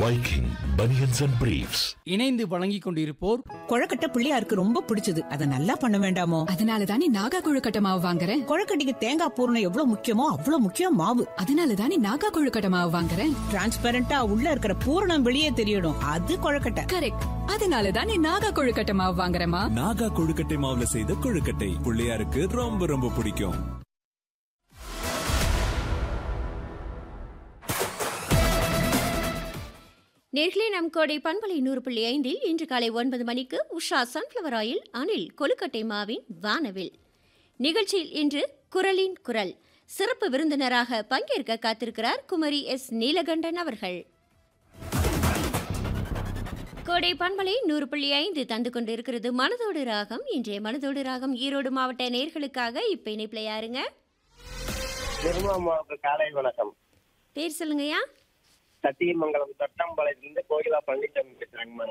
Viking Bunions and Briefs. இணைந்து வழங்கிக் கொண்டிருப்போர் கொழக்கட்டை பிள்ளையாருக்கு ரொம்ப பிடிச்சது அதை நல்லா பண்ண வேண்டாமோ அதனால தானே நாகா கொழுக்கட்டை மாவு வாங்குறேன் கொழக்கட்டைக்கு தேங்காய் பூரணம் எவ்வளவு முக்கியமோ அவ்வளவு முக்கியம் மாவு அதனால தானே நாகா கொழுக்கட்டை மாவு வாங்குறேன் டிரான்ஸ்பரண்டா உள்ள இருக்கிற பூரணம் வெளியே தெரியணும் அது கொழக்கட்டை கரெக்ட் அதனால தானே நாகா கொழுக்கட்டை மாவு வாங்குறேமா நாகா கொழுக்கட்டை மாவுல செய்த கொழுக்கட்டை பிள்ளையாருக்கு ரொம்ப ரொம்ப பிடிக்கும் நேர்களே நம் கோடை பண்பலை நூறு புள்ளி ஐந்தில் இன்று காலை ஒன்பது மணிக்கு உஷா சன்ஃப்ளவர் ஆயில் அனில் கொழுக்கட்டை மாவின் வானவில் நிகழ்ச்சியில் இன்று குரலின் குரல் சிறப்பு விருந்தினராக பங்கேற்க காத்திருக்கிறார் குமரி எஸ் நீலகண்டன் அவர்கள் கோடை பண்பலை நூறு புள்ளி ஐந்து தந்து கொண்டிருக்கிறது மனதோடு ராகம் இன்றைய மனதோடு ராகம் ஈரோடு மாவட்ட நேர்களுக்காக இப்ப இணைப்பில் யாருங்க திருமாமாவுக்கு காலை வணக்கம் பேர் சொல்லுங்கய்யா சத்தியமங்கலம் தொட்டம்பாளையத்திலிருந்து கோகிலா பழனிசாமி பேசுறாங்க